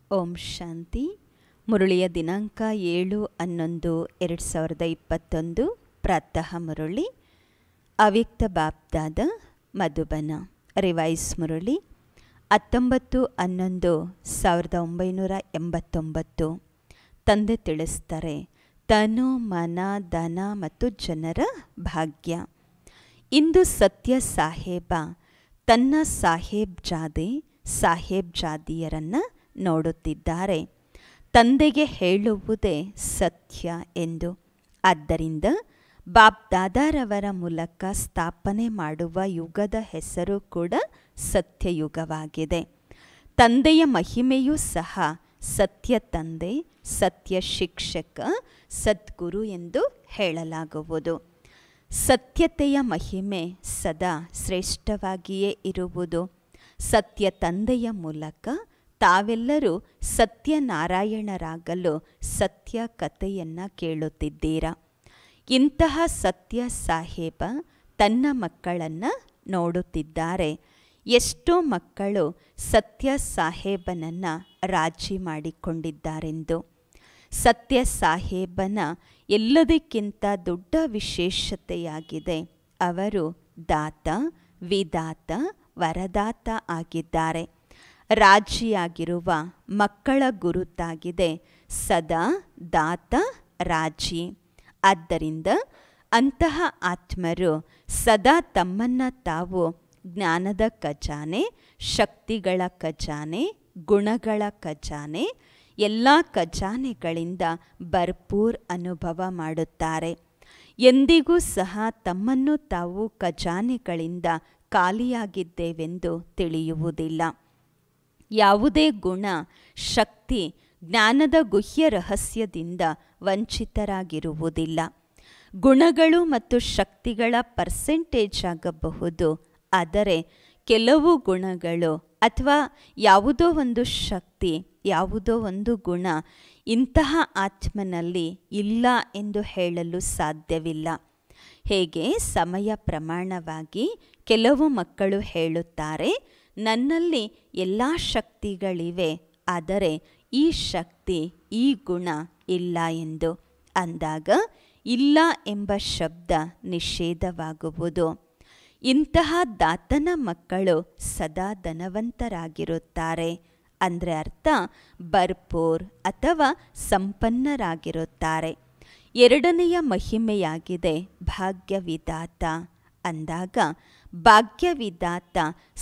ಓಂ ಶಾಂತಿ ಮುರಳಿಯ ದಿನಾಂಕ ಏಳು ಹನ್ನೊಂದು ಎರಡು ಸಾವಿರದ ಇಪ್ಪತ್ತೊಂದು ಪ್ರಾತಃ ಮುರಳಿ ಅವ್ಯಕ್ತ ಬಾಪ್ದಾದ ಮಧುಬನ ರಿವೈಸ್ ಮುರಳಿ ಹತ್ತೊಂಬತ್ತು ಹನ್ನೊಂದು ಸಾವಿರದ ಒಂಬೈನೂರ ಎಂಬತ್ತೊಂಬತ್ತು ತಂದೆ ತಿಳಿಸ್ತಾರೆ ತನು ಮನ ಧನ ಮತ್ತು ಜನರ ಭಾಗ್ಯ ಇಂದು ಸತ್ಯ ಸಾಹೇಬ ತನ್ನ ಸಾಹೇಬ್ ಜಾದೆ ಸಾಹೇಬ್ ಜಾದಿಯರನ್ನು ನೋಡುತ್ತಿದ್ದಾರೆ ತಂದೆಗೆ ಹೇಳುವುದೇ ಸತ್ಯ ಎಂದು ಆದ್ದರಿಂದ ಬಾಬ್ದಾದಾರವರ ಮೂಲಕ ಸ್ಥಾಪನೆ ಮಾಡುವ ಯುಗದ ಹೆಸರು ಕೂಡ ಸತ್ಯಯುಗವಾಗಿದೆ ತಂದೆಯ ಮಹಿಮೆಯೂ ಸಹ ಸತ್ಯ ತಂದೆ ಸತ್ಯ ಶಿಕ್ಷಕ ಸದ್ಗುರು ಎಂದು ಹೇಳಲಾಗುವುದು ಸತ್ಯತೆಯ ಮಹಿಮೆ ಸದಾ ಶ್ರೇಷ್ಠವಾಗಿಯೇ ಇರುವುದು ಸತ್ಯ ತಂದೆಯ ಮೂಲಕ ತಾವೆಲ್ಲರೂ ಸತ್ಯನಾರಾಯಣರಾಗಲು ಸತ್ಯ ಕಥೆಯನ್ನು ಕೇಳುತ್ತಿದ್ದೀರಾ ಇಂತಹ ಸತ್ಯ ಸಾಹೇಬ ತನ್ನ ಮಕ್ಕಳನ್ನು ನೋಡುತ್ತಿದ್ದಾರೆ ಎಷ್ಟೋ ಮಕ್ಕಳು ಸತ್ಯ ಸಾಹೇಬನನ್ನು ರಾಜಿ ಮಾಡಿಕೊಂಡಿದ್ದಾರೆಂದು ಸತ್ಯ ಸಾಹೇಬನ ಎಲ್ಲದಕ್ಕಿಂತ ದೊಡ್ಡ ವಿಶೇಷತೆಯಾಗಿದೆ ಅವರು ದಾತ ವಿದಾತ ವರದಾತ ಆಗಿದ್ದಾರೆ ರಾಜಿಯಾಗಿರುವ ಮಕ್ಕಳ ಗುರುತಾಗಿದೆ ಸದಾ ದಾತ ರಾಜಿ ಆದ್ದರಿಂದ ಅಂತಹ ಆತ್ಮರು ಸದಾ ತಮ್ಮನ್ನು ತಾವು ಜ್ಞಾನದ ಖಜಾನೆ ಶಕ್ತಿಗಳ ಖಜಾನೆ ಗುಣಗಳ ಖಜಾನೆ ಎಲ್ಲ ಖಜಾನೆಗಳಿಂದ ಭರ್ಪೂರ್ ಅನುಭವ ಮಾಡುತ್ತಾರೆ ಎಂದಿಗೂ ಸಹ ತಮ್ಮನ್ನು ತಾವು ಖಜಾನೆಗಳಿಂದ ಖಾಲಿಯಾಗಿದ್ದೇವೆಂದು ತಿಳಿಯುವುದಿಲ್ಲ ಯಾವುದೇ ಗುಣ ಶಕ್ತಿ ಜ್ಞಾನದ ಗುಹ್ಯ ರಹಸ್ಯದಿಂದ ವಂಚಿತರಾಗಿರುವುದಿಲ್ಲ ಗುಣಗಳು ಮತ್ತು ಶಕ್ತಿಗಳ ಪರ್ಸೆಂಟೇಜ್ ಆಗಬಹುದು ಆದರೆ ಕೆಲವು ಗುಣಗಳು ಅಥವಾ ಯಾವುದೋ ಒಂದು ಶಕ್ತಿ ಯಾವುದೋ ಒಂದು ಗುಣ ಇಂತಹ ಆತ್ಮನಲ್ಲಿ ಇಲ್ಲ ಎಂದು ಹೇಳಲು ಸಾಧ್ಯವಿಲ್ಲ ಹೇಗೆ ಸಮಯ ಪ್ರಮಾಣವಾಗಿ ಕೆಲವು ಮಕ್ಕಳು ಹೇಳುತ್ತಾರೆ ನನ್ನಲ್ಲಿ ಎಲ್ಲ ಶಕ್ತಿಗಳಿವೆ ಆದರೆ ಈ ಶಕ್ತಿ ಈ ಗುಣ ಇಲ್ಲ ಎಂದು ಅಂದಾಗ ಇಲ್ಲ ಎಂಬ ಶಬ್ದ ನಿಷೇಧವಾಗುವುದು ಇಂತಹ ದಾತನ ಮಕ್ಕಳು ಸದಾ ಧನವಂತರಾಗಿರುತ್ತಾರೆ ಅಂದರೆ ಅರ್ಥ ಭರ್ಪೂರ್ ಅಥವಾ ಸಂಪನ್ನರಾಗಿರುತ್ತಾರೆ ಎರಡನೆಯ ಮಹಿಮೆಯಾಗಿದೆ ಭಾಗ್ಯವಿದಾತ ಅಂದಾಗ ಭಾಗ್ಯವಿದಾತ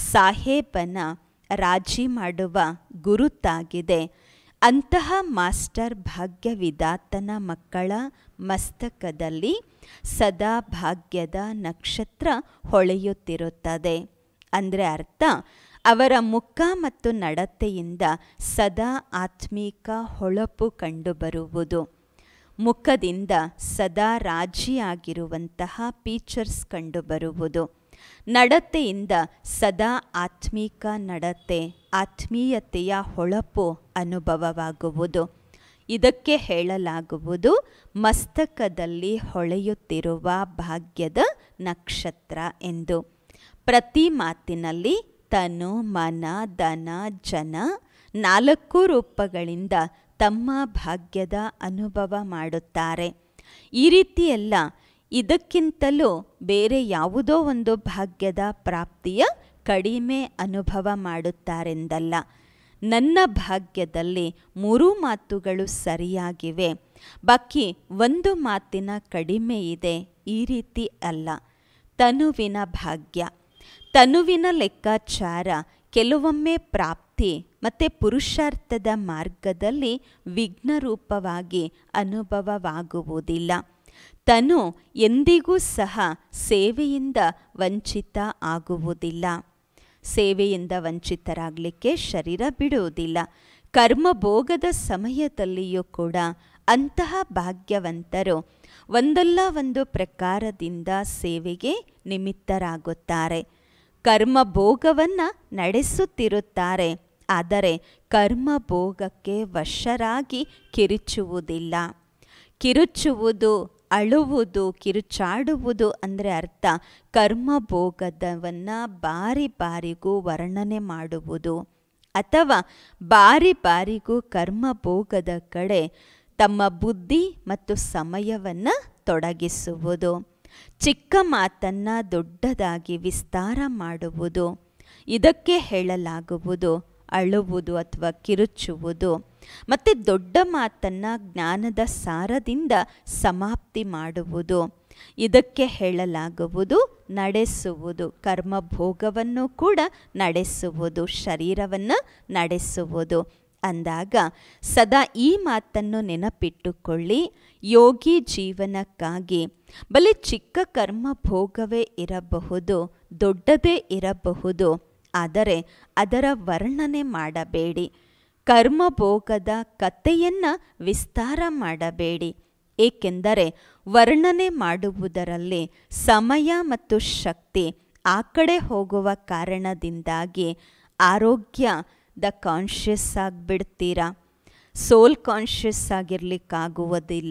ಸಾಹೇಬನ ರಾಜಿ ಮಾಡುವ ಗುರುತಾಗಿದೆ ಅಂತಹ ಮಾಸ್ಟರ್ ಭಾಗ್ಯವಿದಾತನ ಮಕ್ಕಳ ಮಸ್ತಕದಲ್ಲಿ ಸದಾ ಭಾಗ್ಯದ ನಕ್ಷತ್ರ ಹೊಳೆಯುತ್ತಿರುತ್ತದೆ ಅಂದರೆ ಅರ್ಥ ಅವರ ಮುಖ ಮತ್ತು ನಡತೆಯಿಂದ ಸದಾ ಆತ್ಮೀಕ ಹೊಳಪು ಕಂಡುಬರುವುದು ಮುಖದಿಂದ ಸದಾ ರಾಜಿಯಾಗಿರುವಂತಹ ಫೀಚರ್ಸ್ ಕಂಡುಬರುವುದು ನಡತೆಯಿಂದ ಸದಾ ಆತ್ಮೀಕ ನಡತೆ ಆತ್ಮೀಯತೆಯ ಹೊಳಪು ಅನುಭವವಾಗುವುದು ಇದಕ್ಕೆ ಹೇಳಲಾಗುವುದು ಮಸ್ತಕದಲ್ಲಿ ಹೊಳೆಯುತ್ತಿರುವ ಭಾಗ್ಯದ ನಕ್ಷತ್ರ ಎಂದು ಪ್ರತಿ ಮಾತಿನಲ್ಲಿ ತನು ಮನ ಧನ ಜನ ನಾಲ್ಕು ರೂಪಗಳಿಂದ ತಮ್ಮ ಭಾಗ್ಯದ ಅನುಭವ ಮಾಡುತ್ತಾರೆ ಈ ರೀತಿಯೆಲ್ಲ ಇದಕ್ಕಿಂತಲೂ ಬೇರೆ ಯಾವುದೋ ಒಂದು ಭಾಗ್ಯದ ಪ್ರಾಪ್ತಿಯ ಕಡಿಮೆ ಅನುಭವ ಮಾಡುತ್ತಾರೆಂದಲ್ಲ ನನ್ನ ಭಾಗ್ಯದಲ್ಲಿ ಮೂರೂ ಮಾತುಗಳು ಸರಿಯಾಗಿವೆ ಬಾಕಿ ಒಂದು ಮಾತಿನ ಕಡಿಮೆ ಇದೆ ಈ ರೀತಿ ಅಲ್ಲ ತನುವಿನ ಭಾಗ್ಯ ತನುವಿನ ಲೆಕ್ಕಾಚಾರ ಕೆಲವೊಮ್ಮೆ ಪ್ರಾಪ್ತಿ ಮತ್ತು ಪುರುಷಾರ್ಥದ ಮಾರ್ಗದಲ್ಲಿ ವಿಘ್ನರೂಪವಾಗಿ ಅನುಭವವಾಗುವುದಿಲ್ಲ ತನು ಎಂದಿಗೂ ಸಹ ಸೇವೆಯಿಂದ ವಂಚಿತ ಆಗುವುದಿಲ್ಲ ಸೇವೆಯಿಂದ ವಂಚಿತರಾಗಲಿಕ್ಕೆ ಶರೀರ ಬಿಡುವುದಿಲ್ಲ ಕರ್ಮಭೋಗದ ಸಮಯದಲ್ಲಿಯೂ ಕೂಡ ಅಂತಹ ಭಾಗ್ಯವಂತರು ಒಂದಲ್ಲ ಒಂದು ಪ್ರಕಾರದಿಂದ ಸೇವೆಗೆ ನಿಮಿತ್ತರಾಗುತ್ತಾರೆ ಕರ್ಮಭೋಗವನ್ನು ನಡೆಸುತ್ತಿರುತ್ತಾರೆ ಆದರೆ ಕರ್ಮಭೋಗಕ್ಕೆ ವಶರಾಗಿ ಕಿರುಚುವುದಿಲ್ಲ ಕಿರುಚುವುದು ಅಳುವುದು ಕಿರುಚಾಡುವುದು ಅಂದರೆ ಅರ್ಥ ಕರ್ಮಭೋಗದವನ್ನು ಬಾರಿ ಬಾರಿಗೂ ವರ್ಣನೆ ಮಾಡುವುದು ಅಥವಾ ಬಾರಿ ಬಾರಿಗೂ ಕರ್ಮ ಭೋಗದ ಕಡೆ ತಮ್ಮ ಬುದ್ಧಿ ಮತ್ತು ಸಮಯವನ್ನು ತೊಡಗಿಸುವುದು ಚಿಕ್ಕ ಮಾತನ್ನು ದೊಡ್ಡದಾಗಿ ವಿಸ್ತಾರ ಮಾಡುವುದು ಇದಕ್ಕೆ ಹೇಳಲಾಗುವುದು ಅಳುವುದು ಅಥವಾ ಕಿರುಚುವುದು ಮತ್ತು ದೊಡ್ಡ ಮಾತನ್ನು ಜ್ಞಾನದ ಸಾರದಿಂದ ಸಮಾಪ್ತಿ ಮಾಡುವುದು ಇದಕ್ಕೆ ಹೇಳಲಾಗುವುದು ನಡೆಸುವುದು ಕರ್ಮ ಭೋಗವನ್ನು ಕೂಡ ನಡೆಸುವುದು ಶರೀರವನ್ನು ನಡೆಸುವುದು ಅಂದಾಗ ಸದಾ ಈ ಮಾತನ್ನು ನೆನಪಿಟ್ಟುಕೊಳ್ಳಿ ಯೋಗಿ ಜೀವನಕ್ಕಾಗಿ ಬಲೆ ಚಿಕ್ಕ ಕರ್ಮ ಭೋಗವೇ ಇರಬಹುದು ದೊಡ್ಡದೇ ಇರಬಹುದು ಆದರೆ ಅದರ ವರ್ಣನೆ ಮಾಡಬೇಡಿ ಕರ್ಮಭೋಗದ ಕಥೆಯನ್ನು ವಿಸ್ತಾರ ಮಾಡಬೇಡಿ ಏಕೆಂದರೆ ವರ್ಣನೆ ಮಾಡುವುದರಲ್ಲಿ ಸಮಯ ಮತ್ತು ಶಕ್ತಿ ಆ ಕಡೆ ಹೋಗುವ ಕಾರಣದಿಂದಾಗಿ ಆರೋಗ್ಯದ ಕಾನ್ಷಿಯಸ್ ಆಗಿಬಿಡ್ತೀರಾ ಸೋಲ್ ಕಾನ್ಷಿಯಸ್ ಆಗಿರಲಿಕ್ಕಾಗುವುದಿಲ್ಲ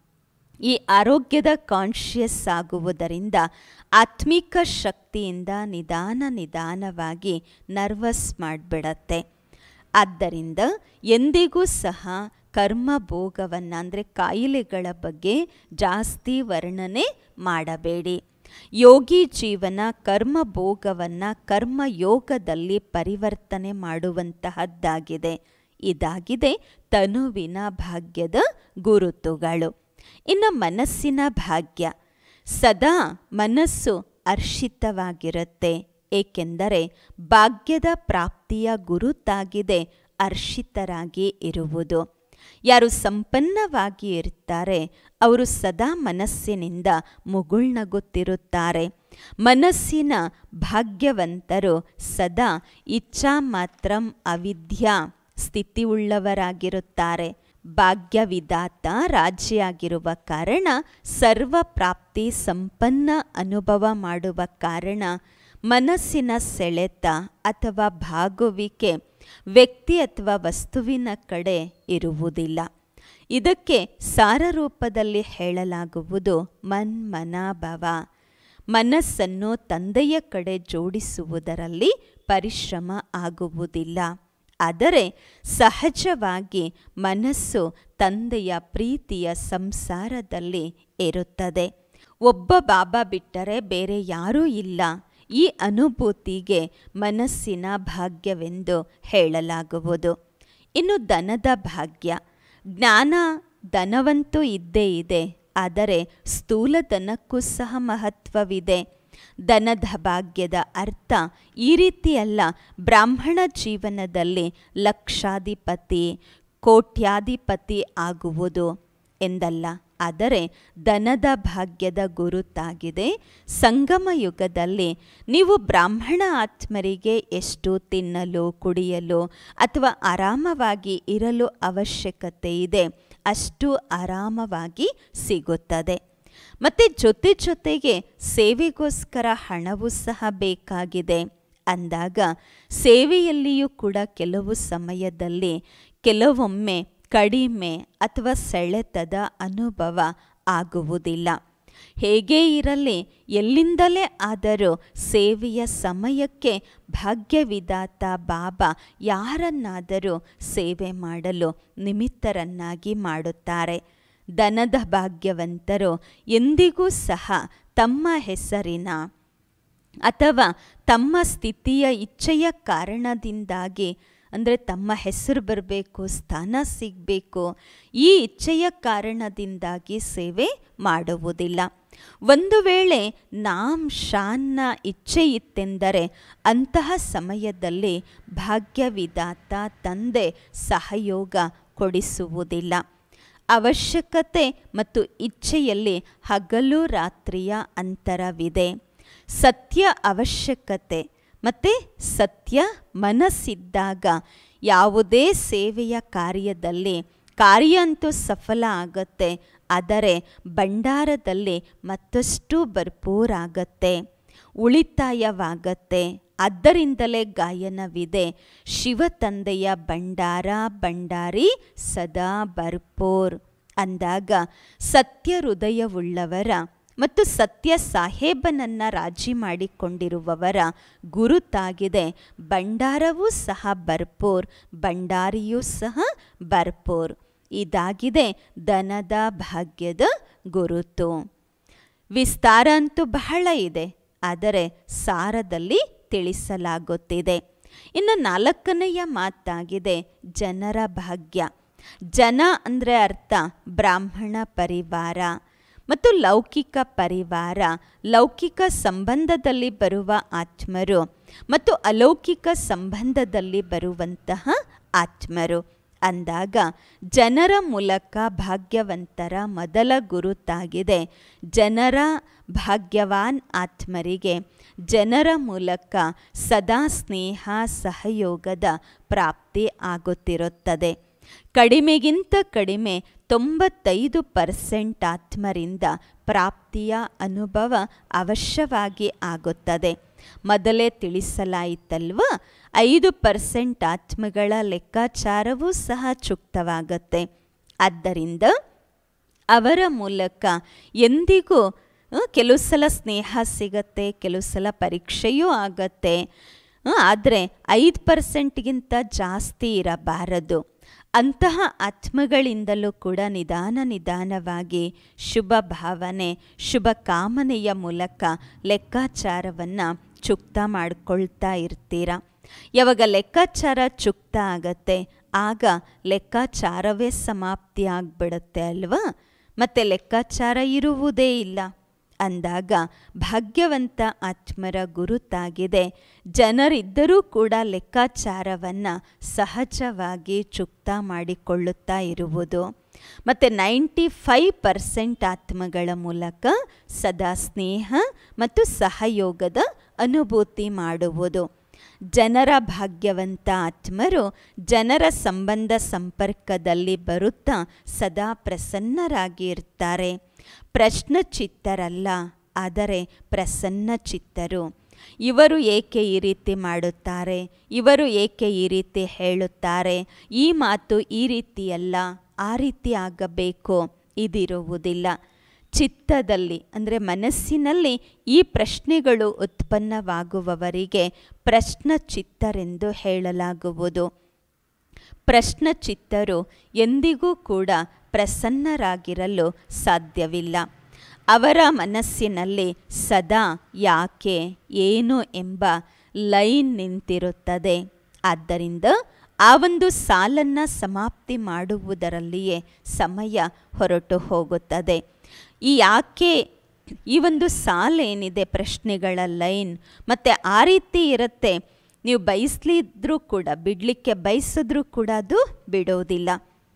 ಈ ಆರೋಗ್ಯದ ಕಾನ್ಷಿಯಸ್ ಆಗುವುದರಿಂದ ಆತ್ಮಿಕ ಶಕ್ತಿಯಿಂದ ನಿಧಾನ ನಿಧಾನವಾಗಿ ನರ್ವಸ್ ಮಾಡಿಬಿಡತ್ತೆ ಆದ್ದರಿಂದ ಎಂದಿಗೂ ಸಹ ಕರ್ಮ ಭೋಗವನ್ನು ಅಂದರೆ ಕಾಯಿಲೆಗಳ ಬಗ್ಗೆ ಜಾಸ್ತಿ ವರ್ಣನೆ ಮಾಡಬೇಡಿ ಯೋಗಿ ಜೀವನ ಕರ್ಮ ಭೋಗವನ್ನು ಕರ್ಮ ಯೋಗದಲ್ಲಿ ಪರಿವರ್ತನೆ ಮಾಡುವಂತಹದ್ದಾಗಿದೆ ಇದಾಗಿದೆ ತನುವಿನ ಭಾಗ್ಯದ ಗುರುತುಗಳು ಇನ್ನು ಮನಸ್ಸಿನ ಭಾಗ್ಯ ಸದಾ ಮನಸ್ಸು ಹರ್ಷಿತವಾಗಿರುತ್ತೆ ಏಕೆಂದರೆ ಭಾಗ್ಯದ ಪ್ರಾಪ್ತಿಯ ಗುರುತಾಗಿದೆ ಹರ್ಷಿತರಾಗಿ ಇರುವುದು ಯಾರು ಸಂಪನ್ನವಾಗಿ ಇರ್ತಾರೆ ಅವರು ಸದಾ ಮನಸ್ಸಿನಿಂದ ಮುಗುಳ್ನಗುತ್ತಿರುತ್ತಾರೆ ಮನಸ್ಸಿನ ಭಾಗ್ಯವಂತರು ಸದಾ ಇಚ್ಛಾ ಮಾತ್ರಂ ಅವಿದ್ಯಾ ಸ್ಥಿತಿಯುಳ್ಳವರಾಗಿರುತ್ತಾರೆ ಭಾಗ್ಯವಿದಾತ ರಾಜಿಯಾಗಿರುವ ಕಾರಣ ಸರ್ವ ಪ್ರಾಪ್ತಿ ಸಂಪನ್ನ ಅನುಭವ ಮಾಡುವ ಕಾರಣ ಮನಸ್ಸಿನ ಸೆಳೆತ ಅಥವಾ ಭಾಗುವಿಕೆ ವ್ಯಕ್ತಿ ಅಥವಾ ವಸ್ತುವಿನ ಕಡೆ ಇರುವುದಿಲ್ಲ ಇದಕ್ಕೆ ಸಾರರೂಪದಲ್ಲಿ ಹೇಳಲಾಗುವುದು ಮನ್ಮನಾಭವ ಮನಸ್ಸನ್ನು ತಂದೆಯ ಕಡೆ ಜೋಡಿಸುವುದರಲ್ಲಿ ಪರಿಶ್ರಮ ಆಗುವುದಿಲ್ಲ ಆದರೆ ಸಹಜವಾಗಿ ಮನಸ್ಸು ತಂದೆಯ ಪ್ರೀತಿಯ ಸಂಸಾರದಲ್ಲಿ ಇರುತ್ತದೆ ಒಬ್ಬ ಬಾಬಾ ಬಿಟ್ಟರೆ ಬೇರೆ ಯಾರೂ ಇಲ್ಲ ಈ ಅನುಭೂತಿಗೆ ಮನಸ್ಸಿನ ಭಾಗ್ಯವೆಂದು ಹೇಳಲಾಗುವುದು ಇನ್ನು ದನದ ಭಾಗ್ಯ ಜ್ಞಾನ ಧನವಂತೂ ಇದ್ದೇ ಇದೆ ಆದರೆ ಸ್ಥೂಲ ದನಕ್ಕೂ ಸಹ ಮಹತ್ವವಿದೆ ದನದ ಭಾಗ್ಯದ ಅರ್ಥ ಈ ರೀತಿಯಲ್ಲ ಬ್ರಾಹ್ಮಣ ಜೀವನದಲ್ಲಿ ಲಕ್ಷಾಧಿಪತಿ ಕೋಟ್ಯಾಧಿಪತಿ ಆಗುವುದು ಎಂದಲ್ಲ ಆದರೆ ದನದ ಭಾಗ್ಯದ ಗುರುತಾಗಿದೆ ಸಂಗಮ ಯುಗದಲ್ಲಿ ನೀವು ಬ್ರಾಹ್ಮಣ ಆತ್ಮರಿಗೆ ಎಷ್ಟು ತಿನ್ನಲು ಕುಡಿಯಲು ಅಥವಾ ಆರಾಮವಾಗಿ ಇರಲು ಅವಶ್ಯಕತೆ ಇದೆ ಅಷ್ಟು ಆರಾಮವಾಗಿ ಸಿಗುತ್ತದೆ ಮತ್ತು ಜೊತೆ ಜೊತೆಗೆ ಸೇವೆಗೋಸ್ಕರ ಹಣವೂ ಸಹ ಬೇಕಾಗಿದೆ ಅಂದಾಗ ಸೇವೆಯಲ್ಲಿಯೂ ಕೂಡ ಕೆಲವು ಸಮಯದಲ್ಲಿ ಕೆಲವೊಮ್ಮೆ ಕಡಿಮೆ ಅಥವಾ ಸೆಳೆತದ ಅನುಭವ ಆಗುವುದಿಲ್ಲ ಹೇಗೇ ಇರಲಿ ಎಲ್ಲಿಂದಲೇ ಆದರೂ ಸೇವೆಯ ಸಮಯಕ್ಕೆ ಭಾಗ್ಯವಿದಾತ ಬಾಬಾ ಯಾರನ್ನಾದರೂ ಸೇವೆ ಮಾಡಲು ನಿಮಿತ್ತರನ್ನಾಗಿ ಮಾಡುತ್ತಾರೆ ದನದ ಭಾಗ್ಯವಂತರು ಎಂದಿಗೂ ಸಹ ತಮ್ಮ ಹೆಸರಿನ ಅಥವಾ ತಮ್ಮ ಸ್ಥಿತಿಯ ಇಚ್ಛೆಯ ಕಾರಣದಿಂದಾಗಿ ಅಂದರೆ ತಮ್ಮ ಹೆಸರು ಬರಬೇಕು ಸ್ಥಾನ ಸಿಗಬೇಕು ಈ ಇಚ್ಛೆಯ ಕಾರಣದಿಂದಾಗಿ ಸೇವೆ ಮಾಡುವುದಿಲ್ಲ ಒಂದು ವೇಳೆ ನಾಮ್ ಶಾನ್ನ ಇಚ್ಛೆ ಇತ್ತೆಂದರೆ ಅಂತಹ ಸಮಯದಲ್ಲಿ ಭಾಗ್ಯವಿದಾತ ತಂದೆ ಸಹಯೋಗ ಕೊಡಿಸುವುದಿಲ್ಲ ಅವಶ್ಯಕತೆ ಮತ್ತು ಇಚ್ಛೆಯಲ್ಲಿ ಹಗಲು ರಾತ್ರಿಯ ಅಂತರವಿದೆ ಸತ್ಯ ಅವಶ್ಯಕತೆ ಮತ್ತು ಸತ್ಯ ಮನಸ್ಸಿದ್ದಾಗ ಯಾವುದೇ ಸೇವೆಯ ಕಾರ್ಯದಲ್ಲಿ ಕಾರ್ಯ ಅಂತೂ ಸಫಲ ಆಗತ್ತೆ ಆದರೆ ಭಂಡಾರದಲ್ಲಿ ಮತ್ತಷ್ಟು ಭರ್ಪೂರಾಗತ್ತೆ ಉಳಿತಾಯವಾಗತ್ತೆ ಆದ್ದರಿಂದಲೇ ಗಾಯನವಿದೆ ಶಿವ ತಂದೆಯ ಭಂಡಾರ ಭಂಡಾರಿ ಸದಾ ಭರ್ಪೂರ್ ಅಂದಾಗ ಸತ್ಯ ಹೃದಯವುಳ್ಳವರ ಮತ್ತು ಸತ್ಯ ಸಾಹೇಬನನ್ನ ರಾಜಿ ಮಾಡಿಕೊಂಡಿರುವವರ ಗುರುತಾಗಿದೆ ಭಂಡಾರವೂ ಸಹ ಭರ್ಪೂರ್ ಭಂಡಾರಿಯೂ ಸಹ ಭರ್ಪೂರ್ ಇದಾಗಿದೆ ದನದ ಭಾಗ್ಯದ ಗುರುತು ವಿಸ್ತಾರ ಅಂತೂ ಬಹಳ ಇದೆ ಆದರೆ ಸಾರದಲ್ಲಿ ತಿಳಿಸಲಾಗುತ್ತಿದೆ ಇನ್ನು ನಾಲ್ಕನೆಯ ಮಾತಾಗಿದೆ ಜನರ ಭಾಗ್ಯ ಜನ ಅಂದರೆ ಅರ್ಥ ಬ್ರಾಹ್ಮಣ ಪರಿವಾರ ಮತ್ತು ಲೌಕಿಕ ಪರಿವಾರ ಲೌಕಿಕ ಸಂಬಂಧದಲ್ಲಿ ಬರುವ ಆತ್ಮರು ಮತ್ತು ಅಲೌಕಿಕ ಸಂಬಂಧದಲ್ಲಿ ಬರುವಂತಹ ಆತ್ಮರು ಅಂದಾಗ ಜನರ ಮೂಲಕ ಭಾಗ್ಯವಂತರ ಮೊದಲ ಗುರುತಾಗಿದೆ ಜನರ ಭಾಗ್ಯವಾನ್ ಆತ್ಮರಿಗೆ ಜನರ ಮೂಲಕ ಸದಾ ಸ್ನೇಹ ಸಹಯೋಗದ ಪ್ರಾಪ್ತಿ ಆಗುತ್ತಿರುತ್ತದೆ ಕಡಿಮೆಗಿಂತ ಕಡಿಮೆ ತೊಂಬತ್ತೈದು ಪರ್ಸೆಂಟ್ ಆತ್ಮರಿಂದ ಪ್ರಾಪ್ತಿಯ ಅನುಭವ ಅವಶ್ಯವಾಗಿ ಆಗುತ್ತದೆ ಮೊದಲೇ ತಿಳಿಸಲಾಯಿತಲ್ವ ಐದು ಪರ್ಸೆಂಟ್ ಆತ್ಮಗಳ ಲೆಕ್ಕಾಚಾರವೂ ಸಹ ಚುಕ್ತವಾಗುತ್ತೆ ಆದ್ದರಿಂದ ಅವರ ಮೂಲಕ ಎಂದಿಗೂ ಕೆಲವು ಸಲ ಸ್ನೇಹ ಸಿಗತ್ತೆ ಕೆಲವು ಸಲ ಪರೀಕ್ಷೆಯೂ ಆಗತ್ತೆ ಆದರೆ ಐದು ಪರ್ಸೆಂಟ್ಗಿಂತ ಜಾಸ್ತಿ ಇರಬಾರದು ಅಂತಹ ಆತ್ಮಗಳಿಂದಲೂ ಕೂಡ ನಿಧಾನ ನಿಧಾನವಾಗಿ ಶುಭ ಭಾವನೆ ಶುಭ ಕಾಮನೆಯ ಮೂಲಕ ಲೆಕ್ಕಾಚಾರವನ್ನು ಚುಕ್ತ ಮಾಡ್ಕೊಳ್ತಾ ಇರ್ತೀರ ಯಾವಾಗ ಲೆಕ್ಕಾಚಾರ ಚುಕ್ತ ಆಗತ್ತೆ ಆಗ ಲೆಕ್ಕಾಚಾರವೇ ಸಮಾಪ್ತಿ ಆಗಿಬಿಡುತ್ತೆ ಅಲ್ವಾ ಮತ್ತು ಲೆಕ್ಕಾಚಾರ ಇರುವುದೇ ಇಲ್ಲ ಅಂದಾಗ ಭಾಗ್ಯವಂತ ಆತ್ಮರ ಗುರುತಾಗಿದೆ ಜನರಿದ್ದರೂ ಕೂಡ ಲೆಕ್ಕಾಚಾರವನ್ನು ಸಹಜವಾಗಿ ಚುಕ್ತ ಮಾಡಿಕೊಳ್ಳುತ್ತಾ ಇರುವುದು ಮತ್ತು ನೈಂಟಿ ಫೈವ್ ಪರ್ಸೆಂಟ್ ಆತ್ಮಗಳ ಮೂಲಕ ಸದಾ ಸ್ನೇಹ ಮತ್ತು ಸಹಯೋಗದ ಅನುಭೂತಿ ಮಾಡುವುದು ಜನರ ಭಾಗ್ಯವಂತ ಆತ್ಮರು ಜನರ ಸಂಬಂಧ ಸಂಪರ್ಕದಲ್ಲಿ ಬರುತ್ತಾ ಸದಾ ಪ್ರಸನ್ನರಾಗಿ ಇರ್ತಾರೆ ಪ್ರಶ್ನಚಿತ್ತರಲ್ಲ ಆದರೆ ಪ್ರಸನ್ನ ಚಿತ್ತರು ಇವರು ಏಕೆ ಈ ರೀತಿ ಮಾಡುತ್ತಾರೆ ಇವರು ಏಕೆ ಈ ರೀತಿ ಹೇಳುತ್ತಾರೆ ಈ ಮಾತು ಈ ರೀತಿಯಲ್ಲ ಆ ರೀತಿ ಆಗಬೇಕು ಇದಿರುವುದಿಲ್ಲ ಚಿತ್ತದಲ್ಲಿ ಅಂದರೆ ಮನಸ್ಸಿನಲ್ಲಿ ಈ ಪ್ರಶ್ನೆಗಳು ಉತ್ಪನ್ನವಾಗುವವರಿಗೆ ಪ್ರಶ್ನಚಿತ್ತರೆಂದು ಹೇಳಲಾಗುವುದು ಪ್ರಶ್ನಚಿತ್ತರು ಎಂದಿಗೂ ಕೂಡ ಪ್ರಸನ್ನರಾಗಿರಲು ಸಾಧ್ಯವಿಲ್ಲ ಅವರ ಮನಸ್ಸಿನಲ್ಲಿ ಸದಾ ಯಾಕೆ ಏನು ಎಂಬ ಲೈನ್ ನಿಂತಿರುತ್ತದೆ ಆದ್ದರಿಂದ ಆ ಒಂದು ಸಾಲನ್ನು ಸಮಾಪ್ತಿ ಮಾಡುವುದರಲ್ಲಿಯೇ ಸಮಯ ಹೊರಟು ಹೋಗುತ್ತದೆ ಈ ಯಾಕೆ ಈ ಒಂದು ಸಾಲೇನಿದೆ ಪ್ರಶ್ನೆಗಳ ಲೈನ್ ಮತ್ತು ಆ ರೀತಿ ಇರುತ್ತೆ ನೀವು ಬಯಸ್ಲಿದ್ರೂ ಕೂಡ ಬಿಡಲಿಕ್ಕೆ ಬಯಸಿದ್ರೂ ಕೂಡ ಅದು ಬಿಡೋದಿಲ್ಲ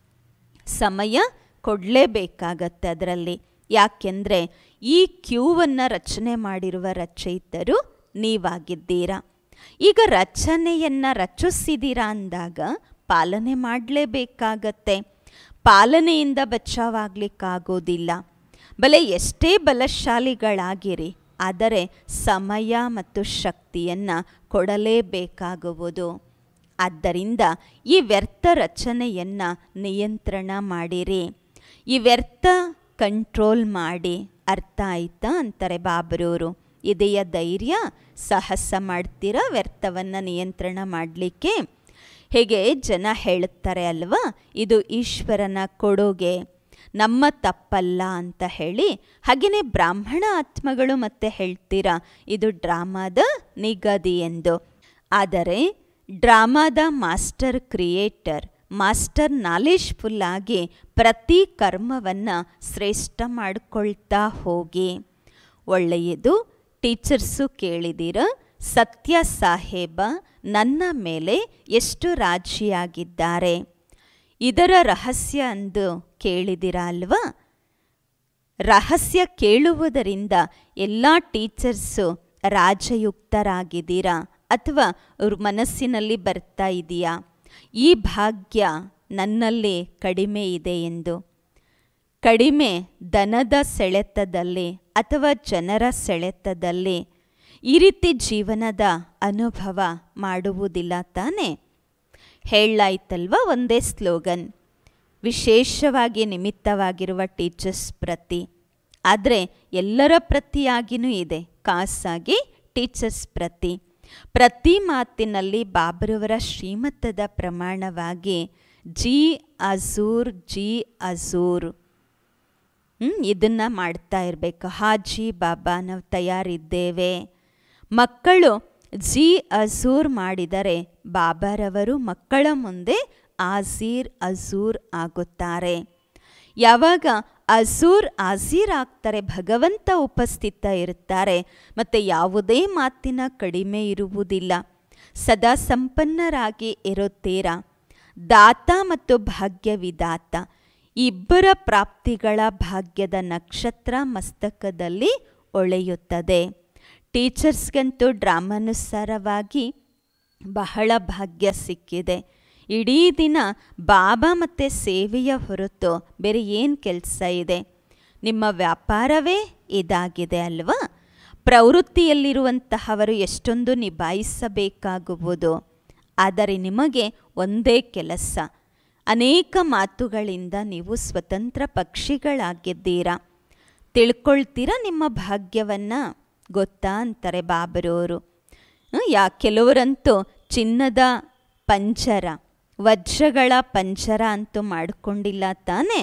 ಸಮಯ ಕೊಡಲೇಬೇಕಾಗತ್ತೆ ಅದರಲ್ಲಿ ಯಾಕೆಂದರೆ ಈ ಕ್ಯೂವನ್ನು ರಚನೆ ಮಾಡಿರುವ ರಚಯಿತರು ನೀವಾಗಿದ್ದೀರಾ ಈಗ ರಚನೆಯನ್ನು ರಚಿಸಿದ್ದೀರಾ ಅಂದಾಗ ಪಾಲನೆ ಮಾಡಲೇಬೇಕಾಗತ್ತೆ ಪಾಲನೆಯಿಂದ ಬಚಾವಾಗಲಿಕ್ಕಾಗೋದಿಲ್ಲ ಬಲೆ ಎಷ್ಟೇ ಬಲಶಾಲಿಗಳಾಗಿರಿ ಆದರೆ ಸಮಯ ಮತ್ತು ಶಕ್ತಿಯನ್ನು ಕೊಡಲೇಬೇಕಾಗುವುದು ಆದ್ದರಿಂದ ಈ ವ್ಯರ್ಥ ರಚನೆಯನ್ನು ನಿಯಂತ್ರಣ ಮಾಡಿರಿ ಈ ವ್ಯರ್ಥ ಕಂಟ್ರೋಲ್ ಮಾಡಿ ಅರ್ಥ ಆಯ್ತಾ ಅಂತಾರೆ ಬಾಬರವರು ಇದೆಯ ಧೈರ್ಯ ಸಾಹಸ ಮಾಡ್ತೀರಾ ವ್ಯರ್ಥವನ್ನು ನಿಯಂತ್ರಣ ಮಾಡಲಿಕ್ಕೆ ಹೇಗೆ ಜನ ಹೇಳುತ್ತಾರೆ ಅಲ್ವಾ ಇದು ಈಶ್ವರನ ಕೊಡುಗೆ ನಮ್ಮ ತಪ್ಪಲ್ಲ ಅಂತ ಹೇಳಿ ಹಾಗೆಯೇ ಬ್ರಾಹ್ಮಣ ಆತ್ಮಗಳು ಮತ್ತೆ ಹೇಳ್ತೀರಾ ಇದು ಡ್ರಾಮಾದ ನಿಗದಿ ಎಂದು ಆದರೆ ಡ್ರಾಮಾದ ಮಾಸ್ಟರ್ ಕ್ರಿಯೇಟರ್ ಮಾಸ್ಟರ್ ನಾಲೆಜ್ಫುಲ್ ಆಗಿ ಪ್ರತಿ ಕರ್ಮವನ್ನು ಶ್ರೇಷ್ಠ ಮಾಡಿಕೊಳ್ತಾ ಹೋಗಿ ಒಳ್ಳೆಯದು ಟೀಚರ್ಸು ಕೇಳಿದಿರ ಸತ್ಯ ಸಾಹೇಬ ನನ್ನ ಮೇಲೆ ಎಷ್ಟು ರಾಜಿಯಾಗಿದ್ದಾರೆ ಇದರ ರಹಸ್ಯ ಅಂದು ಕೇಳಿದಿರ ಅಲ್ವಾ ರಹಸ್ಯ ಕೇಳುವುದರಿಂದ ಎಲ್ಲ ಟೀಚರ್ಸು ರಾಜಯುಕ್ತರಾಗಿದ್ದೀರಾ ಅಥವಾ ಅವ್ರ ಮನಸ್ಸಿನಲ್ಲಿ ಬರ್ತಾ ಇದೆಯಾ ಈ ಭಾಗ್ಯ ನನ್ನಲ್ಲಿ ಕಡಿಮೆ ಇದೆ ಎಂದು ಕಡಿಮೆ ದನದ ಸೆಳೆತದಲ್ಲಿ ಅಥವಾ ಜನರ ಸೆಳೆತದಲ್ಲಿ ಈ ರೀತಿ ಜೀವನದ ಅನುಭವ ಮಾಡುವುದಿಲ್ಲ ತಾನೇ ಹೇಳಾಯ್ತಲ್ವ ಒಂದೇ ಸ್ಲೋಗನ್ ವಿಶೇಷವಾಗಿ ನಿಮಿತ್ತವಾಗಿರುವ ಟೀಚರ್ಸ್ ಪ್ರತಿ ಆದರೆ ಎಲ್ಲರ ಪ್ರತಿಯಾಗಿಯೂ ಇದೆ ಖಾಸಾಗಿ ಟೀಚರ್ಸ್ ಪ್ರತಿ ಪ್ರತಿ ಮಾತಿನಲ್ಲಿ ಬಾಬರವರ ಶ್ರೀಮತದ ಪ್ರಮಾಣವಾಗಿ ಜಿ ಅಜೂರ್ ಜಿ ಅಜೂರ್ ಇದನ್ನು ಮಾಡ್ತಾ ಇರಬೇಕು ಹಾಜಿ ಬಾಬಾ ನಾವು ತಯಾರಿದ್ದೇವೆ ಮಕ್ಕಳು ಜಿ ಅಜೂರ್ ಮಾಡಿದರೆ ಬಾಬಾರವರು ಮಕ್ಕಳ ಮುಂದೆ ಆಜೀರ್ ಅಜೂರ್ ಆಗುತ್ತಾರೆ ಯಾವಾಗ ಅಜೂರ್ ಆಜೀರ್ ಆಗ್ತಾರೆ ಭಗವಂತ ಉಪಸ್ಥಿತ ಇರುತ್ತಾರೆ ಮತ್ತು ಯಾವುದೇ ಮಾತಿನ ಕಡಿಮೆ ಇರುವುದಿಲ್ಲ ಸದಾ ಸಂಪನ್ನರಾಗಿ ಇರುತ್ತೀರಾ ದಾತ ಮತ್ತು ಭಾಗ್ಯವಿದಾತ ಇಬ್ಬರ ಪ್ರಾಪ್ತಿಗಳ ಭಾಗ್ಯದ ನಕ್ಷತ್ರ ಮಸ್ತಕದಲ್ಲಿ ಒಳೆಯುತ್ತದೆ ಟೀಚರ್ಸ್ಗಂತೂ ಡ್ರಾಮಾನುಸಾರವಾಗಿ ಬಹಳ ಭಾಗ್ಯ ಸಿಕ್ಕಿದೆ ಇಡೀ ದಿನ ಬಾಬಾ ಮತ್ತು ಸೇವೆಯ ಹೊರತು ಬೇರೆ ಏನು ಕೆಲಸ ಇದೆ ನಿಮ್ಮ ವ್ಯಾಪಾರವೇ ಇದಾಗಿದೆ ಅಲ್ವಾ ಪ್ರವೃತ್ತಿಯಲ್ಲಿರುವಂತಹವರು ಎಷ್ಟೊಂದು ನಿಭಾಯಿಸಬೇಕಾಗುವುದು ಆದರೆ ನಿಮಗೆ ಒಂದೇ ಕೆಲಸ ಅನೇಕ ಮಾತುಗಳಿಂದ ನೀವು ಸ್ವತಂತ್ರ ಪಕ್ಷಿಗಳಾಗಿದ್ದೀರಾ ತಿಳ್ಕೊಳ್ತೀರಾ ನಿಮ್ಮ ಭಾಗ್ಯವನ್ನು ಗೊತ್ತಾ ಅಂತಾರೆ ಬಾಬರೋರು ಯಾ ಕೆಲವರಂತೂ ಚಿನ್ನದ ಪಂಜರ ವಜ್ರಗಳ ಪಂಜರ ಅಂತೂ ಮಾಡಿಕೊಂಡಿಲ್ಲ ತಾನೇ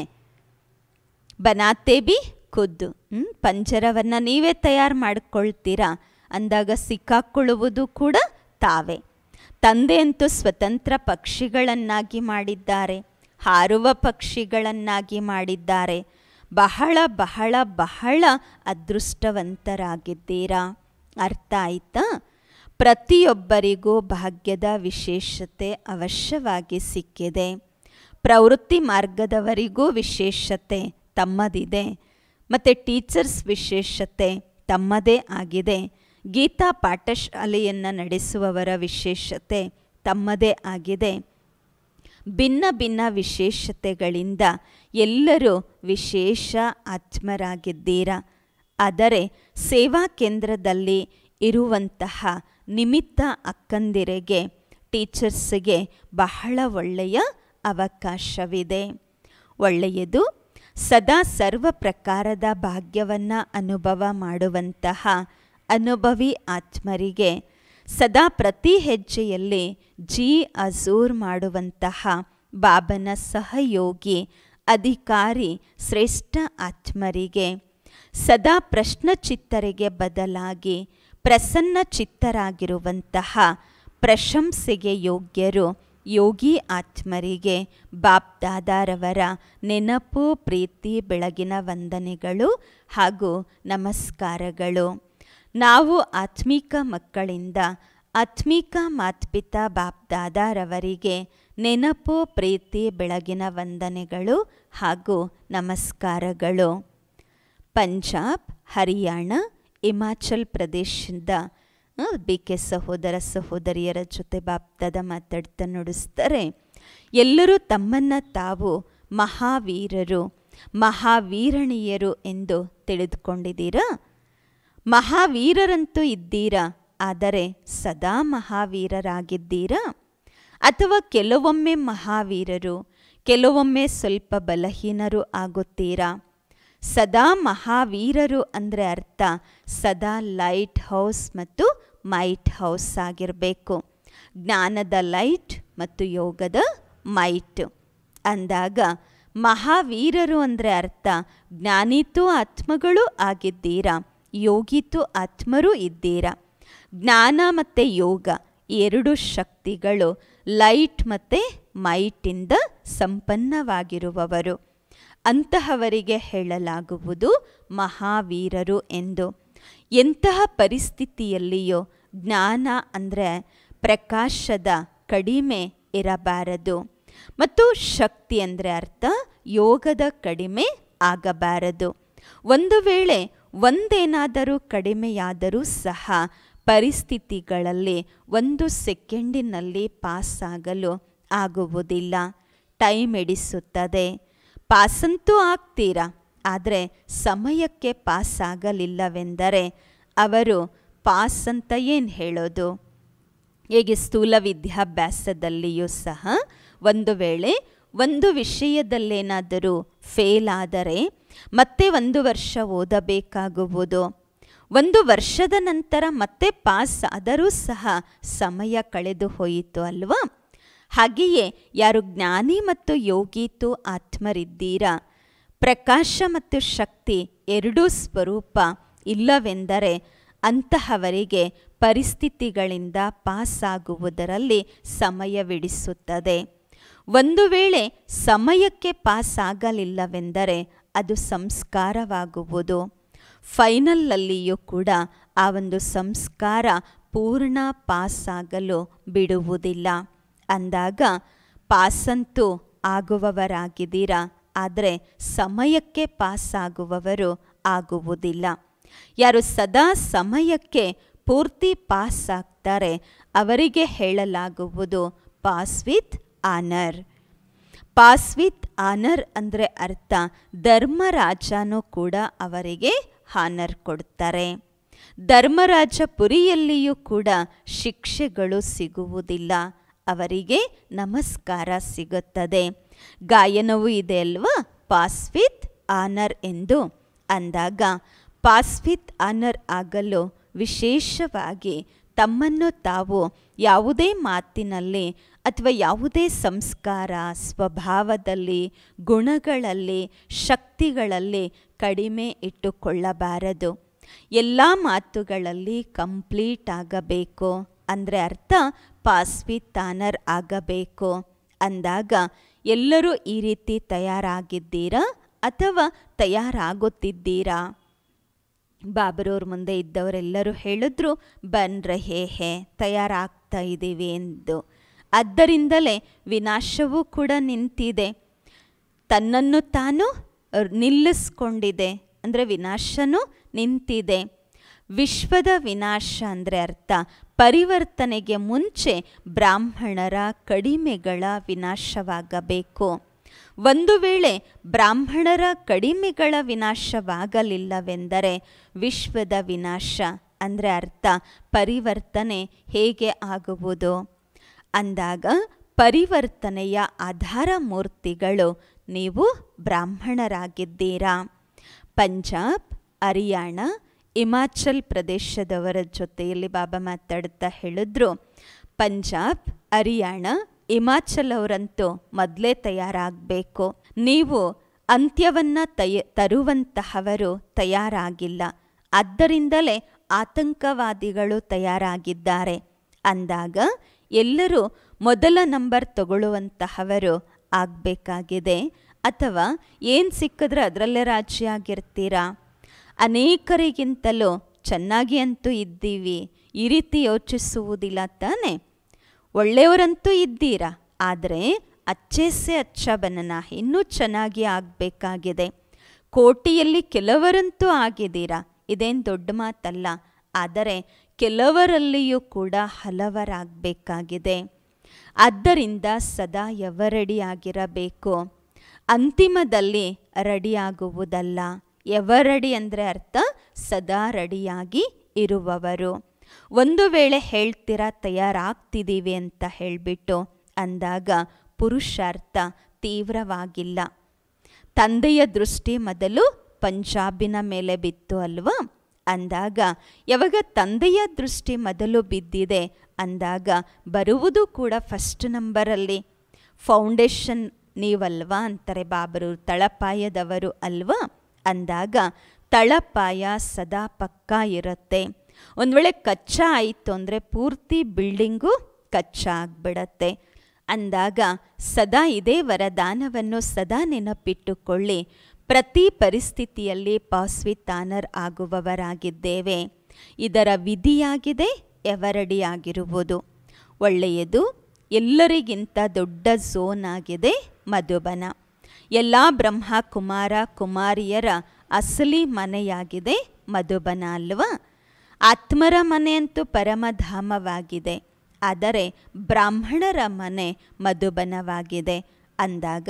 ಬನಾತೆ ಬಿ ಖುದ್ದು ಪಂಜರವನ್ನು ನೀವೇ ತಯಾರು ಮಾಡಿಕೊಳ್ತೀರಾ ಅಂದಾಗ ಸಿಕ್ಕಾಕೊಳ್ಳುವುದು ಕೂಡ ತಾವೇ ತಂದೆಯಂತೂ ಸ್ವತಂತ್ರ ಪಕ್ಷಿಗಳನ್ನಾಗಿ ಮಾಡಿದ್ದಾರೆ ಹಾರುವ ಪಕ್ಷಿಗಳನ್ನಾಗಿ ಮಾಡಿದ್ದಾರೆ ಬಹಳ ಬಹಳ ಬಹಳ ಅದೃಷ್ಟವಂತರಾಗಿದ್ದೀರಾ ಅರ್ಥ ಆಯ್ತಾ ಪ್ರತಿಯೊಬ್ಬರಿಗೂ ಭಾಗ್ಯದ ವಿಶೇಷತೆ ಅವಶ್ಯವಾಗಿ ಸಿಕ್ಕಿದೆ ಪ್ರವೃತ್ತಿ ಮಾರ್ಗದವರಿಗೂ ವಿಶೇಷತೆ ತಮ್ಮದಿದೆ ಮತ್ತು ಟೀಚರ್ಸ್ ವಿಶೇಷತೆ ತಮ್ಮದೇ ಆಗಿದೆ ಗೀತಾ ಪಾಠಶಾಲೆಯನ್ನು ನಡೆಸುವವರ ವಿಶೇಷತೆ ತಮ್ಮದೇ ಆಗಿದೆ ಭಿನ್ನ ಭಿನ್ನ ವಿಶೇಷತೆಗಳಿಂದ ಎಲ್ಲರೂ ವಿಶೇಷ ಆತ್ಮರಾಗಿದ್ದೀರಾ ಆದರೆ ಸೇವಾ ಕೇಂದ್ರದಲ್ಲಿ ಇರುವಂತಹ ನಿಮಿತ್ತ ಅಕ್ಕಂದಿರಿಗೆ ಟೀಚರ್ಸ್ಗೆ ಬಹಳ ಒಳ್ಳೆಯ ಅವಕಾಶವಿದೆ ಒಳ್ಳೆಯದು ಸದಾ ಸರ್ವ ಪ್ರಕಾರದ ಭಾಗ್ಯವನ್ನು ಅನುಭವ ಮಾಡುವಂತಹ ಅನುಭವಿ ಆತ್ಮರಿಗೆ ಸದಾ ಪ್ರತಿ ಹೆಜ್ಜೆಯಲ್ಲಿ ಜಿ ಅಜೂರ್ ಮಾಡುವಂತಹ ಬಾಬನ ಸಹಯೋಗಿ ಅಧಿಕಾರಿ ಶ್ರೇಷ್ಠ ಆತ್ಮರಿಗೆ ಸದಾ ಪ್ರಶ್ನಚಿತ್ತರಿಗೆ ಬದಲಾಗಿ ಪ್ರಸನ್ನ ಚಿತ್ತರಾಗಿರುವಂತಹ ಪ್ರಶಂಸೆಗೆ ಯೋಗ್ಯರು ಯೋಗಿ ಆತ್ಮರಿಗೆ ಬಾಪ್ದಾದಾರವರ ನೆನಪು ಪ್ರೀತಿ ಬೆಳಗಿನ ವಂದನೆಗಳು ಹಾಗೂ ನಮಸ್ಕಾರಗಳು ನಾವು ಆತ್ಮಿಕ ಮಕ್ಕಳಿಂದ ಆತ್ಮಿಕ ಮಾತ್ಪಿತ ಬಾಪ್ದಾದಾರವರಿಗೆ ನೆನಪು ಪ್ರೀತಿ ಬೆಳಗಿನ ವಂದನೆಗಳು ಹಾಗೂ ನಮಸ್ಕಾರಗಳು ಪಂಜಾಬ್ ಹರಿಯಾಣ ಹಿಮಾಚಲ್ ಪ್ರದೇಶದಿಂದ ಬಿ ಕೆ ಸಹೋದರ ಸಹೋದರಿಯರ ಜೊತೆ ಬಾಪ್ದಾದ ಮಾತಾಡ್ತಾ ನುಡಿಸ್ತಾರೆ ಎಲ್ಲರೂ ತಮ್ಮನ್ನು ತಾವು ಮಹಾವೀರರು ಮಹಾವೀರಣೀಯರು ಎಂದು ತಿಳಿದುಕೊಂಡಿದ್ದೀರಾ ಮಹಾವೀರರಂತೂ ಇದ್ದೀರಾ ಆದರೆ ಸದಾ ಮಹಾವೀರರಾಗಿದ್ದೀರಾ ಅಥವಾ ಕೆಲವೊಮ್ಮೆ ಮಹಾವೀರರು ಕೆಲವೊಮ್ಮೆ ಸ್ವಲ್ಪ ಬಲಹೀನರು ಆಗುತ್ತೀರಾ ಸದಾ ಮಹಾವೀರರು ಅಂದರೆ ಅರ್ಥ ಸದಾ ಲೈಟ್ ಹೌಸ್ ಮತ್ತು ಮೈಟ್ ಹೌಸ್ ಆಗಿರಬೇಕು ಜ್ಞಾನದ ಲೈಟ್ ಮತ್ತು ಯೋಗದ ಮೈಟ್ ಅಂದಾಗ ಮಹಾವೀರರು ಅಂದರೆ ಅರ್ಥ ಜ್ಞಾನಿತೂ ಆತ್ಮಗಳು ಆಗಿದ್ದೀರಾ ಯೋಗಿತು ಆತ್ಮರೂ ಇದ್ದೀರಾ ಜ್ಞಾನ ಮತ್ತು ಯೋಗ ಎರಡು ಶಕ್ತಿಗಳು ಲೈಟ್ ಮತ್ತು ಮೈಟಿಂದ ಸಂಪನ್ನವಾಗಿರುವವರು ಅಂತಹವರಿಗೆ ಹೇಳಲಾಗುವುದು ಮಹಾವೀರರು ಎಂದು ಎಂತಹ ಪರಿಸ್ಥಿತಿಯಲ್ಲಿಯೋ ಜ್ಞಾನ ಅಂದರೆ ಪ್ರಕಾಶದ ಕಡಿಮೆ ಇರಬಾರದು ಮತ್ತು ಶಕ್ತಿ ಅಂದರೆ ಅರ್ಥ ಯೋಗದ ಕಡಿಮೆ ಆಗಬಾರದು ಒಂದು ವೇಳೆ ಒಂದೇನಾದರೂ ಕಡಿಮೆಯಾದರೂ ಸಹ ಪರಿಸ್ಥಿತಿಗಳಲ್ಲಿ ಒಂದು ಸೆಕೆಂಡಿನಲ್ಲಿ ಪಾಸಾಗಲು ಆಗುವುದಿಲ್ಲ ಟೈಮ್ ಹಿಡಿಸುತ್ತದೆ ಪಾಸಂತೂ ಆಗ್ತೀರಾ ಆದರೆ ಸಮಯಕ್ಕೆ ಪಾಸ್ ಆಗಲಿಲ್ಲವೆಂದರೆ ಅವರು ಪಾಸ್ ಅಂತ ಏನು ಹೇಳೋದು ಹೇಗೆ ಸ್ಥೂಲ ವಿದ್ಯಾಭ್ಯಾಸದಲ್ಲಿಯೂ ಸಹ ಒಂದು ವೇಳೆ ಒಂದು ವಿಷಯದಲ್ಲೇನಾದರೂ ಫೇಲ್ ಆದರೆ ಮತ್ತೆ ಒಂದು ವರ್ಷ ಓದಬೇಕಾಗುವುದು ಒಂದು ವರ್ಷದ ನಂತರ ಮತ್ತೆ ಪಾಸ್ ಆದರೂ ಸಹ ಸಮಯ ಕಳೆದು ಹೋಯಿತು ಅಲ್ವಾ ಹಾಗೆಯೇ ಯಾರು ಜ್ಞಾನಿ ಮತ್ತು ಯೋಗೀತು ಆತ್ಮರಿದ್ದೀರಾ ಪ್ರಕಾಶ ಮತ್ತು ಶಕ್ತಿ ಎರಡೂ ಸ್ವರೂಪ ಇಲ್ಲವೆಂದರೆ ಅಂತಹವರಿಗೆ ಪರಿಸ್ಥಿತಿಗಳಿಂದ ಪಾಸಾಗುವುದರಲ್ಲಿ ಸಮಯವಿಡಿಸುತ್ತದೆ ಒಂದು ವೇಳೆ ಸಮಯಕ್ಕೆ ಪಾಸ್ ಆಗಲಿಲ್ಲವೆಂದರೆ ಅದು ಸಂಸ್ಕಾರವಾಗುವುದು ಫೈನಲ್ಲಲ್ಲಿಯೂ ಕೂಡ ಆ ಒಂದು ಸಂಸ್ಕಾರ ಪೂರ್ಣ ಪಾಸಾಗಲು ಬಿಡುವುದಿಲ್ಲ ಅಂದಾಗ ಪಾಸಂತೂ ಆಗುವವರಾಗಿದ್ದೀರಾ ಆದರೆ ಸಮಯಕ್ಕೆ ಪಾಸಾಗುವವರು ಆಗುವುದಿಲ್ಲ ಯಾರು ಸದಾ ಸಮಯಕ್ಕೆ ಪೂರ್ತಿ ಪಾಸ್ ಆಗ್ತಾರೆ ಅವರಿಗೆ ಹೇಳಲಾಗುವುದು pass with honour pass with honour ಅಂದರೆ ಅರ್ಥ ಧರ್ಮರಾಜನೂ ಕೂಡ ಅವರಿಗೆ ಹಾನರ್ ಕೊಡ್ತಾರೆ ಧರ್ಮರಾಜ ಪುರಿಯಲ್ಲಿಯೂ ಕೂಡ ಶಿಕ್ಷೆಗಳು ಸಿಗುವುದಿಲ್ಲ ಅವರಿಗೆ ನಮಸ್ಕಾರ ಸಿಗುತ್ತದೆ ಗಾಯನವೂ ಇದೆ ಅಲ್ವಾ ಪಾಸ್ ವಿತ್ ಆನರ್ ಎಂದು ಅಂದಾಗ ಪಾಸ್ ವಿತ್ ಆನರ್ ಆಗಲು ವಿಶೇಷವಾಗಿ ತಮ್ಮನ್ನು ತಾವು ಯಾವುದೇ ಮಾತಿನಲ್ಲಿ ಅಥವಾ ಯಾವುದೇ ಸಂಸ್ಕಾರ ಸ್ವಭಾವದಲ್ಲಿ ಗುಣಗಳಲ್ಲಿ ಶಕ್ತಿಗಳಲ್ಲಿ ಕಡಿಮೆ ಇಟ್ಟುಕೊಳ್ಳಬಾರದು ಎಲ್ಲ ಮಾತುಗಳಲ್ಲಿ ಕಂಪ್ಲೀಟ್ ಆಗಬೇಕು ಅಂದರೆ ಅರ್ಥ ಪಾಸ್ ವಿತ್ ಆನರ್ ಆಗಬೇಕು ಅಂದಾಗ ಎಲ್ಲರೂ ಈ ರೀತಿ ತಯಾರಾಗಿದ್ದೀರಾ ಅಥವಾ ತಯಾರಾಗುತ್ತಿದ್ದೀರಾ ಬಾಬರವ್ರ ಮುಂದೆ ಇದ್ದವರೆಲ್ಲರೂ ಹೇಳಿದ್ರು ಬನ್ ರಹೇ ಹೇ ತಯಾರಾಗ್ತಾ ಇದ್ದೀವಿ ಎಂದು ಆದ್ದರಿಂದಲೇ ವಿನಾಶವೂ ಕೂಡ ನಿಂತಿದೆ ತನ್ನನ್ನು ತಾನು ನಿಲ್ಲಿಸ್ಕೊಂಡಿದೆ ಅಂದರೆ ವಿನಾಶನೂ ನಿಂತಿದೆ ವಿಶ್ವದ ವಿನಾಶ ಅಂದರೆ ಅರ್ಥ ಪರಿವರ್ತನೆಗೆ ಮುಂಚೆ ಬ್ರಾಹ್ಮಣರ ಕಡಿಮೆಗಳ ವಿನಾಶವಾಗಬೇಕು ಒಂದು ವೇಳೆ ಬ್ರಾಹ್ಮಣರ ಕಡಿಮೆಗಳ ವಿನಾಶವಾಗಲಿಲ್ಲವೆಂದರೆ ವಿಶ್ವದ ವಿನಾಶ ಅಂದರೆ ಅರ್ಥ ಪರಿವರ್ತನೆ ಹೇಗೆ ಆಗುವುದು ಅಂದಾಗ ಪರಿವರ್ತನೆಯ ಆಧಾರ ಮೂರ್ತಿಗಳು ನೀವು ಬ್ರಾಹ್ಮಣರಾಗಿದ್ದೀರಾ ಪಂಜಾಬ್ ಹರಿಯಾಣ ಹಿಮಾಚಲ್ ಪ್ರದೇಶದವರ ಜೊತೆಯಲ್ಲಿ ಬಾಬಾ ಮಾತಾಡುತ್ತಾ ಹೇಳಿದ್ರು ಪಂಜಾಬ್ ಹರಿಯಾಣ ಹಿಮಾಚಲ್ ಅವರಂತೂ ಮೊದಲೇ ತಯಾರಾಗಬೇಕು ನೀವು ಅಂತ್ಯವನ್ನು ತಯ ತರುವಂತಹವರು ತಯಾರಾಗಿಲ್ಲ ಆದ್ದರಿಂದಲೇ ಆತಂಕವಾದಿಗಳು ತಯಾರಾಗಿದ್ದಾರೆ ಅಂದಾಗ ಎಲ್ಲರೂ ಮೊದಲ ನಂಬರ್ ತಗೊಳ್ಳುವಂತಹವರು ಆಗಬೇಕಾಗಿದೆ ಅಥವಾ ಏನು ಸಿಕ್ಕಿದ್ರೆ ಅದರಲ್ಲೇ ರಾಜ್ಯ ಆಗಿರ್ತೀರಾ ಅನೇಕರಿಗಿಂತಲೂ ಚೆನ್ನಾಗಿ ಅಂತೂ ಇದ್ದೀವಿ ಈ ರೀತಿ ಯೋಚಿಸುವುದಿಲ್ಲ ತಾನೆ ಒಳ್ಳೆಯವರಂತೂ ಇದ್ದೀರಾ ಆದರೆ ಅಚ್ಚೇಸೆ ಅಚ್ಚ ಬನನ ಇನ್ನೂ ಚೆನ್ನಾಗಿ ಆಗಬೇಕಾಗಿದೆ ಕೋಟಿಯಲ್ಲಿ ಕೆಲವರಂತೂ ಆಗಿದ್ದೀರಾ ಇದೇನು ದೊಡ್ಡ ಮಾತಲ್ಲ ಆದರೆ ಕೆಲವರಲ್ಲಿಯೂ ಕೂಡ ಹಲವರಾಗಬೇಕಾಗಿದೆ ಆದ್ದರಿಂದ ಸದಾ ಎವರಡಿಯಾಗಿರಬೇಕು ಅಂತಿಮದಲ್ಲಿ ರೆಡಿಯಾಗುವುದಲ್ಲ ಎವರಡಿ ಅಂದರೆ ಅರ್ಥ ಸದಾ ರೆಡಿಯಾಗಿ ಇರುವವರು ಒಂದು ವೇಳೆ ಹೇಳ್ತೀರಾ ತಯಾರಾಗ್ತಿದ್ದೀವಿ ಅಂತ ಹೇಳಿಬಿಟ್ಟು ಅಂದಾಗ ಪುರುಷಾರ್ಥ ತೀವ್ರವಾಗಿಲ್ಲ ತಂದೆಯ ದೃಷ್ಟಿ ಮೊದಲು ಪಂಜಾಬಿನ ಮೇಲೆ ಬಿತ್ತು ಅಲ್ವಾ ಅಂದಾಗ ಯಾವಾಗ ತಂದೆಯ ದೃಷ್ಟಿ ಮೊದಲು ಬಿದ್ದಿದೆ ಅಂದಾಗ ಬರುವುದು ಕೂಡ ಫಸ್ಟ್ ನಂಬರಲ್ಲಿ ಫೌಂಡೇಶನ್ ನೀವಲ್ವಾ ಅಂತಾರೆ ಬಾಬರು ತಳಪಾಯದವರು ಅಲ್ವಾ ಅಂದಾಗ ತಳಪಾಯ ಸದಾ ಪಕ್ಕಾ ಇರುತ್ತೆ ಒಂದು ವೇಳೆ ಕಚ್ಚಾ ಆಯಿತು ಅಂದರೆ ಪೂರ್ತಿ ಬಿಲ್ಡಿಂಗು ಕಚ್ಚಾ ಆಗಿಬಿಡತ್ತೆ ಅಂದಾಗ ಸದಾ ಇದೇ ವರದಾನವನ್ನು ಸದಾ ನೆನಪಿಟ್ಟುಕೊಳ್ಳಿ ಪ್ರತಿ ಪರಿಸ್ಥಿತಿಯಲ್ಲಿ ಪಾಸ್ವಿತಾನರ್ ಆಗುವವರಾಗಿದ್ದೇವೆ ಇದರ ವಿಧಿಯಾಗಿದೆ ಎವರಡಿಯಾಗಿರುವುದು ಒಳ್ಳೆಯದು ಎಲ್ಲರಿಗಿಂತ ದೊಡ್ಡ ಝೋನ್ ಆಗಿದೆ ಮಧುಬನ ಎಲ್ಲ ಬ್ರಹ್ಮ ಕುಮಾರ ಕುಮಾರಿಯರ ಅಸಲಿ ಮನೆಯಾಗಿದೆ ಮಧುಬನ ಅಲ್ವಾ ಆತ್ಮರ ಮನೆ ಅಂತೂ ಪರಮಧಾಮವಾಗಿದೆ ಆದರೆ ಬ್ರಾಹ್ಮಣರ ಮನೆ ಮಧುಬನವಾಗಿದೆ ಅಂದಾಗ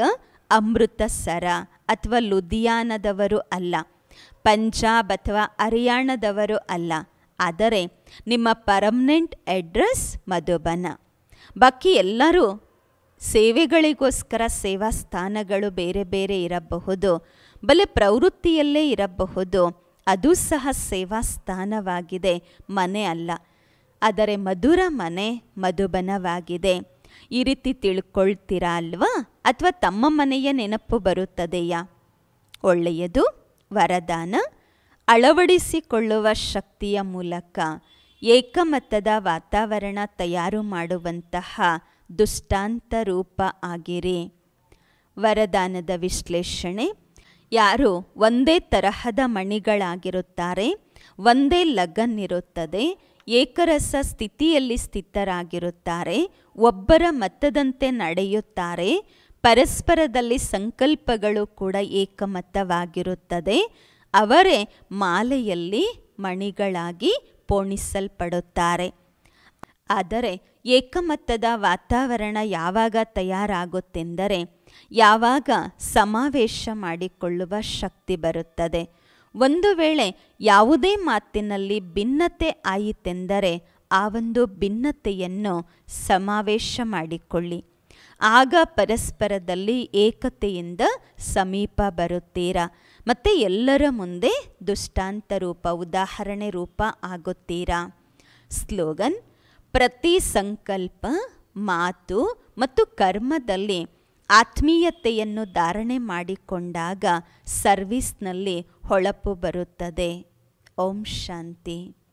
ಅಮೃತಸರ ಅಥವಾ ಲುಧಿಯಾನದವರು ಅಲ್ಲ ಪಂಜಾಬ್ ಅಥವಾ ಹರಿಯಾಣದವರು ಅಲ್ಲ ಆದರೆ ನಿಮ್ಮ ಪರ್ಮನೆಂಟ್ ಅಡ್ರೆಸ್ ಮಧುಬನ ಬಾಕಿ ಎಲ್ಲರೂ ಸೇವೆಗಳಿಗೋಸ್ಕರ ಸೇವಾ ಸ್ಥಾನಗಳು ಬೇರೆ ಬೇರೆ ಇರಬಹುದು ಬಲೆ ಪ್ರವೃತ್ತಿಯಲ್ಲೇ ಇರಬಹುದು ಅದು ಸಹ ಸೇವಾ ಸ್ಥಾನವಾಗಿದೆ ಮನೆ ಅಲ್ಲ ಆದರೆ ಮಧುರ ಮನೆ ಮಧುಬನವಾಗಿದೆ ಈ ರೀತಿ ತಿಳ್ಕೊಳ್ತೀರಾ ಅಲ್ವಾ ಅಥವಾ ತಮ್ಮ ಮನೆಯ ನೆನಪು ಬರುತ್ತದೆಯಾ ಒಳ್ಳೆಯದು ವರದಾನ ಅಳವಡಿಸಿಕೊಳ್ಳುವ ಶಕ್ತಿಯ ಮೂಲಕ ಏಕಮತದ ವಾತಾವರಣ ತಯಾರು ಮಾಡುವಂತಹ ದುಷ್ಟಾಂತ ರೂಪ ಆಗಿರಿ ವರದಾನದ ವಿಶ್ಲೇಷಣೆ ಯಾರು ಒಂದೇ ತರಹದ ಮಣಿಗಳಾಗಿರುತ್ತಾರೆ ಒಂದೇ ಲಗನ್ ಇರುತ್ತದೆ ಏಕರಸ ಸ್ಥಿತಿಯಲ್ಲಿ ಸ್ಥಿತರಾಗಿರುತ್ತಾರೆ ಒಬ್ಬರ ಮತದಂತೆ ನಡೆಯುತ್ತಾರೆ ಪರಸ್ಪರದಲ್ಲಿ ಸಂಕಲ್ಪಗಳು ಕೂಡ ಏಕಮತವಾಗಿರುತ್ತದೆ ಅವರೇ ಮಾಲೆಯಲ್ಲಿ ಮಣಿಗಳಾಗಿ ಪೋಣಿಸಲ್ಪಡುತ್ತಾರೆ ಆದರೆ ಏಕಮತದ ವಾತಾವರಣ ಯಾವಾಗ ತಯಾರಾಗುತ್ತೆಂದರೆ ಯಾವಾಗ ಸಮಾವೇಶ ಮಾಡಿಕೊಳ್ಳುವ ಶಕ್ತಿ ಬರುತ್ತದೆ ಒಂದು ವೇಳೆ ಯಾವುದೇ ಮಾತಿನಲ್ಲಿ ಭಿನ್ನತೆ ಆಯಿತೆಂದರೆ ಆ ಒಂದು ಭಿನ್ನತೆಯನ್ನು ಸಮಾವೇಶ ಮಾಡಿಕೊಳ್ಳಿ ಆಗ ಪರಸ್ಪರದಲ್ಲಿ ಏಕತೆಯಿಂದ ಸಮೀಪ ಬರುತ್ತೀರಾ ಮತ್ತು ಎಲ್ಲರ ಮುಂದೆ ದುಷ್ಟಾಂತ ರೂಪ ಉದಾಹರಣೆ ರೂಪ ಆಗುತ್ತೀರಾ ಸ್ಲೋಗನ್ ಪ್ರತಿ ಸಂಕಲ್ಪ ಮಾತು ಮತ್ತು ಕರ್ಮದಲ್ಲಿ ಆತ್ಮೀಯತೆಯನ್ನು ಧಾರಣೆ ಮಾಡಿಕೊಂಡಾಗ ಸರ್ವಿಸ್ನಲ್ಲಿ ಹೊಳಪು ಬರುತ್ತದೆ ಓಂ ಶಾಂತಿ